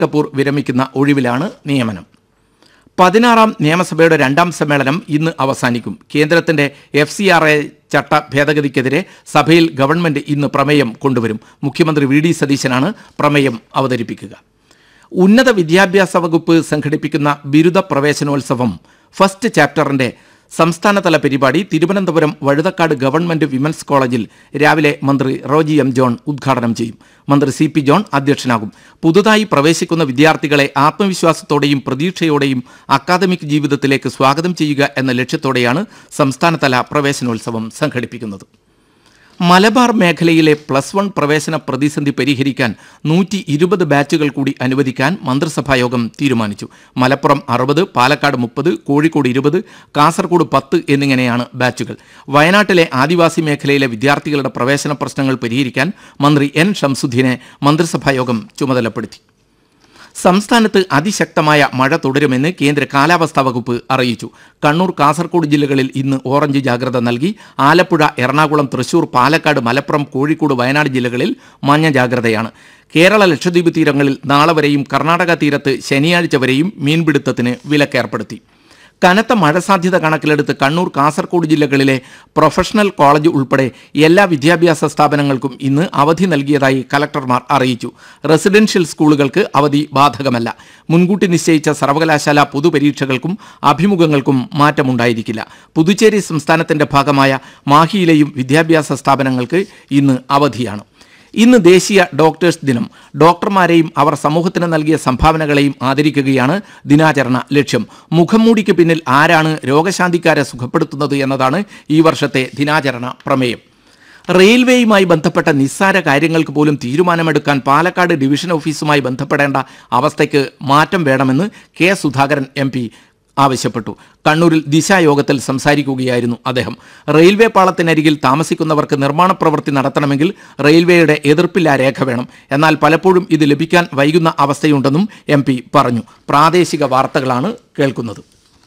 കപൂർ വിരമിക്കുന്ന ഒഴിവിലാണ് നിയമനം പതിനാറാം നിയമസഭയുടെ രണ്ടാം സമ്മേളനം ഇന്ന് അവസാനിക്കും കേന്ദ്രത്തിന്റെ എഫ് സി ആർ എ ചട്ട ഭേദഗതിക്കെതിരെ സഭയിൽ ഗവൺമെന്റ് ഇന്ന് പ്രമേയം കൊണ്ടുവരും മുഖ്യമന്ത്രി വി ഡി സതീശനാണ് പ്രമേയം അവതരിപ്പിക്കുക ഉന്നത വിദ്യാഭ്യാസ വകുപ്പ് സംഘടിപ്പിക്കുന്ന ബിരുദ പ്രവേശനോത്സവം ഫസ്റ്റ് ചാപ്റ്ററിന്റെ സംസ്ഥാനതല പരിപാടി തിരുവനന്തപുരം വഴുതക്കാട് ഗവൺമെന്റ് വിമൻസ് കോളേജിൽ രാവിലെ മന്ത്രി റോജി എം ജോൺ ഉദ്ഘാടനം ചെയ്യും മന്ത്രി സി പി ജോൺ അധ്യക്ഷനാകും പുതുതായി പ്രവേശിക്കുന്ന വിദ്യാർത്ഥികളെ ആത്മവിശ്വാസത്തോടെയും പ്രതീക്ഷയോടെയും അക്കാദമിക് ജീവിതത്തിലേക്ക് സ്വാഗതം ചെയ്യുക എന്ന ലക്ഷ്യത്തോടെയാണ് സംസ്ഥാനതല പ്രവേശനോത്സവം സംഘടിപ്പിക്കുന്നത് മലബാർ മേഖലയിലെ പ്ലസ് വൺ പ്രവേശന പ്രതിസന്ധി പരിഹരിക്കാൻ നൂറ്റി ഇരുപത് ബാച്ചുകൾ കൂടി അനുവദിക്കാൻ മന്ത്രിസഭായോഗം തീരുമാനിച്ചു മലപ്പുറം അറുപത് പാലക്കാട് മുപ്പത് കോഴിക്കോട് ഇരുപത് കാസർഗോഡ് പത്ത് എന്നിങ്ങനെയാണ് ബാച്ചുകൾ വയനാട്ടിലെ ആദിവാസി മേഖലയിലെ വിദ്യാർത്ഥികളുടെ പ്രവേശന പ്രശ്നങ്ങൾ പരിഹരിക്കാൻ മന്ത്രി എൻ ഷംസുദ്ദീനെ മന്ത്രിസഭായോഗം ചുമതലപ്പെടുത്തി സംസ്ഥാനത്ത് അതിശക്തമായ മഴ തുടരുമെന്ന് കേന്ദ്ര കാലാവസ്ഥാ വകുപ്പ് അറിയിച്ചു കണ്ണൂർ കാസർഗോഡ് ജില്ലകളിൽ ഇന്ന് ഓറഞ്ച് ജാഗ്രത നൽകി ആലപ്പുഴ എറണാകുളം തൃശൂർ പാലക്കാട് മലപ്പുറം കോഴിക്കോട് വയനാട് ജില്ലകളിൽ മഞ്ഞ ജാഗ്രതയാണ് കേരള ലക്ഷദ്വീപ് തീരങ്ങളിൽ നാളെ വരെയും കർണാടക തീരത്ത് ശനിയാഴ്ച വരെയും മീൻപിടുത്തത്തിന് വിലക്കേർപ്പെടുത്തി കനത്ത മഴ സാധ്യത കണക്കിലെടുത്ത് കണ്ണൂർ കാസർഗോഡ് ജില്ലകളിലെ പ്രൊഫഷണൽ കോളേജ് ഉൾപ്പെടെ എല്ലാ വിദ്യാഭ്യാസ സ്ഥാപനങ്ങൾക്കും ഇന്ന് അവധി നൽകിയതായി കലക്ടർമാർ അറിയിച്ചു റെസിഡൻഷ്യൽ സ്കൂളുകൾക്ക് അവധി ബാധകമല്ല മുൻകൂട്ടി നിശ്ചയിച്ച സർവകലാശാല പൊതുപരീക്ഷകൾക്കും അഭിമുഖങ്ങൾക്കും മാറ്റമുണ്ടായിരിക്കില്ല പുതുച്ചേരി സംസ്ഥാനത്തിന്റെ ഭാഗമായ മാഹിയിലെയും വിദ്യാഭ്യാസ സ്ഥാപനങ്ങൾക്ക് ഇന്ന് അവധിയാണ് ഇന്ന് ദേശീയ ഡോക്ടേഴ്സ് ദിനം ഡോക്ടർമാരെയും അവർ സമൂഹത്തിന് നൽകിയ സംഭാവനകളെയും ആദരിക്കുകയാണ് ദിനാചരണ ലക്ഷ്യം മുഖംമൂടിക്ക് പിന്നിൽ ആരാണ് രോഗശാന്തിക്കാരെ സുഖപ്പെടുത്തുന്നത് എന്നതാണ് ഈ വർഷത്തെ ദിനാചരണ പ്രമേയം റെയിൽവേയുമായി ബന്ധപ്പെട്ട നിസ്സാര കാര്യങ്ങൾക്ക് പോലും തീരുമാനമെടുക്കാൻ പാലക്കാട് ഡിവിഷൻ ഓഫീസുമായി ബന്ധപ്പെടേണ്ട അവസ്ഥയ്ക്ക് മാറ്റം വേണമെന്ന് കെ സുധാകരൻ എം ആവശ്യപ്പെട്ടു കണ്ണൂരിൽ ദിശായോഗത്തിൽ സംസാരിക്കുകയായിരുന്നു അദ്ദേഹം റെയിൽവേ പാളത്തിനരികിൽ താമസിക്കുന്നവർക്ക് നിർമ്മാണ പ്രവൃത്തി നടത്തണമെങ്കിൽ റെയിൽവേയുടെ എതിർപ്പില്ലാ രേഖ വേണം എന്നാൽ പലപ്പോഴും ഇത് ലഭിക്കാൻ വൈകുന്ന അവസ്ഥയുണ്ടെന്നും എം പറഞ്ഞു പ്രാദേശിക വാർത്തകളാണ് കേൾക്കുന്നത്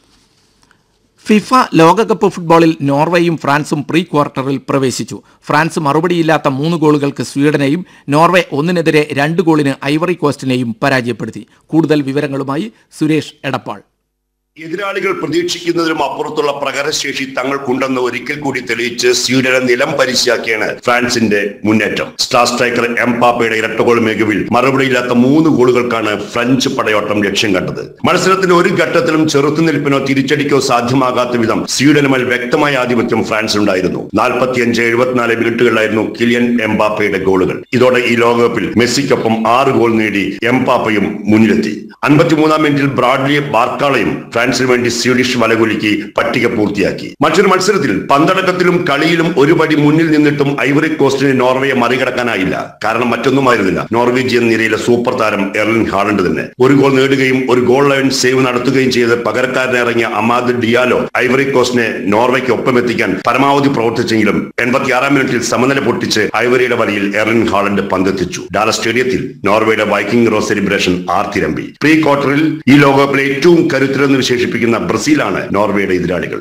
ഫിഫ ലോകകപ്പ് ഫുട്ബോളിൽ നോർവേയും ഫ്രാൻസും പ്രീ ക്വാർട്ടറിൽ പ്രവേശിച്ചു ഫ്രാൻസ് മറുപടിയില്ലാത്ത മൂന്ന് ഗോളുകൾക്ക് സ്വീഡനെയും നോർവേ ഒന്നിനെതിരെ രണ്ട് ഗോളിന് ഐവറി കോസ്റ്റിനെയും പരാജയപ്പെടുത്തി കൂടുതൽ വിവരങ്ങളുമായി സുരേഷ് എടപ്പാൾ എതിരാളികൾ പ്രതീക്ഷിക്കുന്നതിലും അപ്പുറത്തുള്ള പ്രകടനശേഷി തങ്ങൾക്കുണ്ടെന്ന് ഒരിക്കൽ കൂടി തെളിയിച്ച് സ്വീഡനെ നിലം പരിശാക്കിയാണ് ഫ്രാൻസിന്റെ മുന്നേറ്റം സ്റ്റാർ സ്ട്രൈക്കർ എംപാപ്പയുടെ ഇരട്ടഗോൾ മികവിൽ മറുപടിയില്ലാത്ത മൂന്ന് ഗോളുകൾക്കാണ് ഫ്രഞ്ച് പടയോട്ടം ലക്ഷ്യം കണ്ടത് മത്സരത്തിന്റെ ഒരു ഘട്ടത്തിലും ചെറുത്തുനിൽപ്പിനോ തിരിച്ചടിക്കോ സാധ്യമാകാത്ത വിധം സ്വീഡനുമേൽ വ്യക്തമായ ആധിപത്യം ഫ്രാൻസിനുണ്ടായിരുന്നു നാൽപ്പത്തിയഞ്ച് എഴുപത്തിനാല് മിനിറ്റുകളിലായിരുന്നു കിലിയൻ എംപാപ്പയുടെ ഗോളുകൾ ഇതോടെ ഈ ലോകകപ്പിൽ മെസ്സിക്കൊപ്പം ആറ് ഗോൾ നേടി എംപാപ്പയും മുന്നിലെത്തി അൻപത്തിമൂന്നാം മിനിറ്റിൽ ബ്രാഡ്ലി ബാർക്കാളയും ഫ്രാൻസിന് വേണ്ടി സ്വീഡിഷ് വലകുലുക്കി പട്ടിക പൂർത്തിയാക്കി മറ്റൊരു മത്സരത്തിൽ പന്തടക്കത്തിലും കളിയിലും ഒരു പടി മുന്നിൽ നിന്നിട്ടും ഐവറി കോസ്റ്റിന് നോർവേയെ മറികടക്കാനായില്ല കാരണം മറ്റൊന്നുമായിരുന്നില്ല നോർവീജിയൻ നിരയിലെ സൂപ്പർ താരം എർലിൻ ഹാളണ്ട് തന്നെ ഒരു ഗോൾ നേടുകയും ഒരു ഗോൾ ലൈൻ സേവ് നടത്തുകയും ചെയ്ത് പകരക്കാരനെ ഇറങ്ങിയ അമാദ് ഡിയാലോ ഐവറി കോസ്റ്റിനെ നോർവേക്ക് ഒപ്പമെത്തിക്കാൻ പരമാവധി പ്രവർത്തിച്ചെങ്കിലും എൺപത്തിയാറാം മിനിറ്റിൽ സമനില പൊട്ടിച്ച് ഐവറിയുടെ വലയിൽ എർലിൻ ഹാളണ്ട് പന്തെത്തിച്ചു ഡാല സ്റ്റേഡിയത്തിൽ നോർവേയുടെ വൈക്കിംഗ് റോ സെലിബ്രേഷൻ ആർത്തിരമ്പി പ്രീ ക്വാർട്ടറിൽ ഈ ലോകകപ്പിലെ ഏറ്റവും കരുത്തരെന്ന് വിശേഷിപ്പിക്കുന്ന ബ്രസീലാണ് നോർവേയുടെ എതിരാളികൾ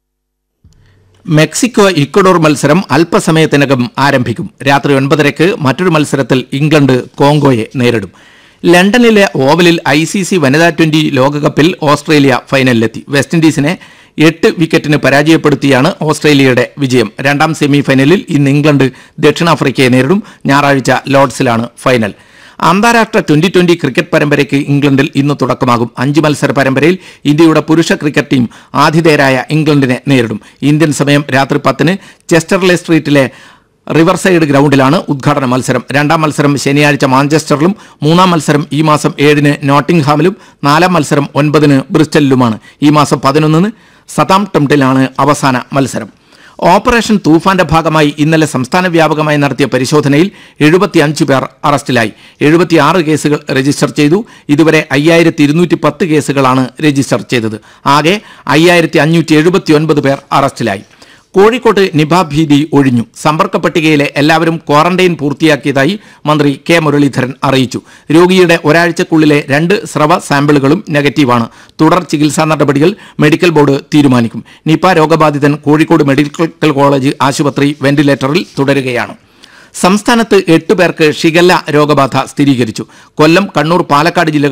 മെക്സിക്കോ ഇക്വഡോർ മത്സരം അല്പസമയത്തിനകം ആരംഭിക്കും രാത്രി ഒൻപതരയ്ക്ക് മറ്റൊരു മത്സരത്തിൽ ഇംഗ്ലണ്ട് കോങ്കോയെ നേരിടും ലണ്ടനിലെ ഓവലിൽ ഐ സി സി വനിതാ ട്വന്റി ലോകകപ്പിൽ ഓസ്ട്രേലിയ ഫൈനലിലെത്തി വെസ്റ്റ് ഇൻഡീസിനെ എട്ട് വിക്കറ്റിന് പരാജയപ്പെടുത്തിയാണ് ഓസ്ട്രേലിയയുടെ വിജയം രണ്ടാം സെമി ഫൈനലിൽ ഇന്ന് ഇംഗ്ലണ്ട് ദക്ഷിണാഫ്രിക്കയെ നേരിടും ഞായറാഴ്ച ലോർഡ്സിലാണ് ഫൈനൽ അന്താരാഷ്ട്ര ട്വന്റി ട്വന്റി ക്രിക്കറ്റ് പരമ്പരയ്ക്ക് ഇംഗ്ലണ്ടിൽ ഇന്ന് തുടക്കമാകും അഞ്ച് മത്സര പരമ്പരയിൽ ഇന്ത്യയുടെ പുരുഷ ക്രിക്കറ്റ് ടീം ആതിഥേയരായ ഇംഗ്ലണ്ടിനെ നേരിടും ഇന്ത്യൻ സമയം രാത്രി പത്തിന് ചെസ്റ്റർലെ സ്ട്രീറ്റിലെ റിവർസൈഡ് ഗ്രൗണ്ടിലാണ് ഉദ്ഘാടന മത്സരം രണ്ടാം മത്സരം ശനിയാഴ്ച മാഞ്ചസ്റ്ററിലും മൂന്നാം മത്സരം ഈ മാസം ഏഴിന് നോട്ടിംഗ്ഹാമിലും നാലാം മത്സരം ഒൻപതിന് ബ്രിസ്റ്റലിലുമാണ് ഈ മാസം പതിനൊന്നിന് സതാം ടെംപ്റ്റിലാണ് അവസാന മത്സരം ഓപ്പറേഷൻ തൂഫാന്റെ ഭാഗമായി ഇന്നലെ സംസ്ഥാന വ്യാപകമായി നടത്തിയ പരിശോധനയിൽ എഴുപത്തിയഞ്ച് പേർ അറസ്റ്റിലായി എഴുപത്തിയാറ് കേസുകൾ രജിസ്റ്റർ ചെയ്തു ഇതുവരെ അയ്യായിരത്തി ഇരുന്നൂറ്റി പത്ത് കേസുകളാണ് രജിസ്റ്റർ ചെയ്തത് ആകെ അയ്യായിരത്തി അഞ്ഞൂറ്റി എഴുപത്തിയൊൻപത് പേർ അറസ്റ്റിലായി കോഴിക്കോട്ട് നിപ ഭീതി ഒഴിഞ്ഞു സമ്പർക്ക പട്ടികയിലെ എല്ലാവരും ക്വാറന്റൈൻ പൂർത്തിയാക്കിയതായി മന്ത്രി കെ മുരളീധരൻ അറിയിച്ചു രോഗിയുടെ ഒരാഴ്ചക്കുള്ളിലെ രണ്ട് സ്രവ സാമ്പിളുകളും നെഗറ്റീവാണ് തുടർ ചികിത്സാ നടപടികൾ മെഡിക്കൽ ബോർഡ് തീരുമാനിക്കും നിപ രോഗബാധിതൻ കോഴിക്കോട് മെഡിക്കൽ കോളേജ് ആശുപത്രി വെന്റിലേറ്ററിൽ തുടരുകയാണ് സംസ്ഥാനത്ത് എട്ട് പേർക്ക് ഷിഗല്ല രോഗബാധ സ്ഥിരീകരിച്ചു കൊല്ലം കണ്ണൂർ പാലക്കാട് ജില്ലകളിൽ